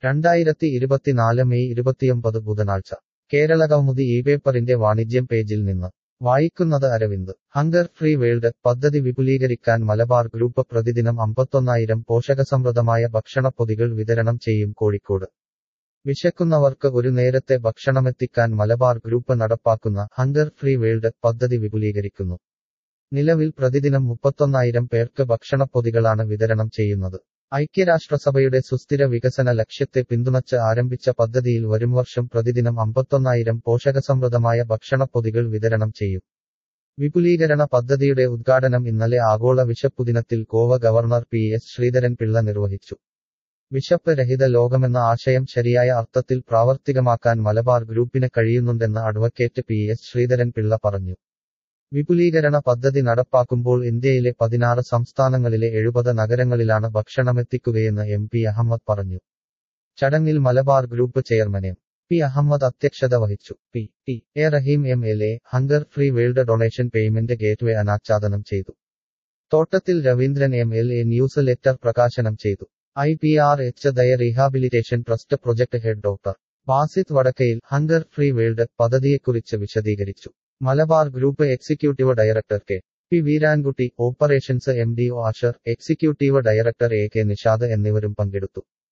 രണ്ടായിരത്തി ഇരുപത്തിനാല് മെയ് ഇരുപത്തിയൊമ്പത് ബുധനാഴ്ച കേരളകൗമുദി ഈ പേപ്പറിന്റെ വാണിജ്യം പേജിൽ നിന്ന് വായിക്കുന്നത് അരവിന്ദ് ഹങ്കർ ഫ്രീ വേൾഡ് പദ്ധതി വിപുലീകരിക്കാൻ മലബാർ ഗ്രൂപ്പ് പ്രതിദിനം അമ്പത്തൊന്നായിരം പോഷകസമൃദ്ധമായ ഭക്ഷണപ്പൊതികൾ വിതരണം ചെയ്യും കോഴിക്കോട് വിശക്കുന്നവർക്ക് ഒരു നേരത്തെ ഭക്ഷണമെത്തിക്കാൻ മലബാർ ഗ്രൂപ്പ് നടപ്പാക്കുന്ന ഹങ്കർ ഫ്രീ വേൾഡ് പദ്ധതി വിപുലീകരിക്കുന്നു നിലവിൽ പ്രതിദിനം മുപ്പത്തൊന്നായിരം പേർക്ക് ഭക്ഷണപ്പൊതികളാണ് വിതരണം ചെയ്യുന്നത് ഐക്യരാഷ്ട്രസഭയുടെ സുസ്ഥിര വികസന ലക്ഷ്യത്തെ പിന്തുണച്ച് ആരംഭിച്ച പദ്ധതിയിൽ വരും വർഷം പ്രതിദിനം അമ്പത്തൊന്നായിരം പോഷകസമൃദ്ധമായ ഭക്ഷണപ്പൊതികൾ വിതരണം ചെയ്യും വിപുലീകരണ പദ്ധതിയുടെ ഉദ്ഘാടനം ഇന്നലെ ആഗോള വിശപ്പുദിനത്തിൽ Goa governor P S Sreedharan Pillai നിർവഹിച്ചു വിശപ്പ് രഹിത ലോകമെന്ന ആശയം ശരിയായ അർത്ഥത്തിൽ പ്രാവർത്തികമാക്കാൻ മലബാർ ഗ്രൂപ്പിന് കഴിയുന്നുണ്ടെന്ന് advocate P S Sreedharan Pillai പറഞ്ഞു വിപുലീകരണ പദ്ധതി നടപ്പാക്കുമ്പോൾ ഇന്ത്യയിലെ പതിനാറ് സംസ്ഥാനങ്ങളിലെ എഴുപത് നഗരങ്ങളിലാണ് ഭക്ഷണമെത്തിക്കുകയെന്ന് എം പി അഹമ്മദ് പറഞ്ഞു ചടങ്ങിൽ Malabar group chairman M P Ahammed അധ്യക്ഷത വഹിച്ചു P T A Rahim M L A hunger free world donation payment gateway അനാച്ഛാദനം ചെയ്തു Thottathil Raveendran M L A newsletter പ്രകാശനം ചെയ്തു I P R H Daya rehabilitation trust project head doctor Basith Vadakkayil hunger free world പദ്ധതിയെക്കുറിച്ച് വിശദീകരിച്ചു Malabar group executive director K P Veerankutty operations M D O Asher executive director A K Nishad എന്നിവരും പങ്കെടുത്തു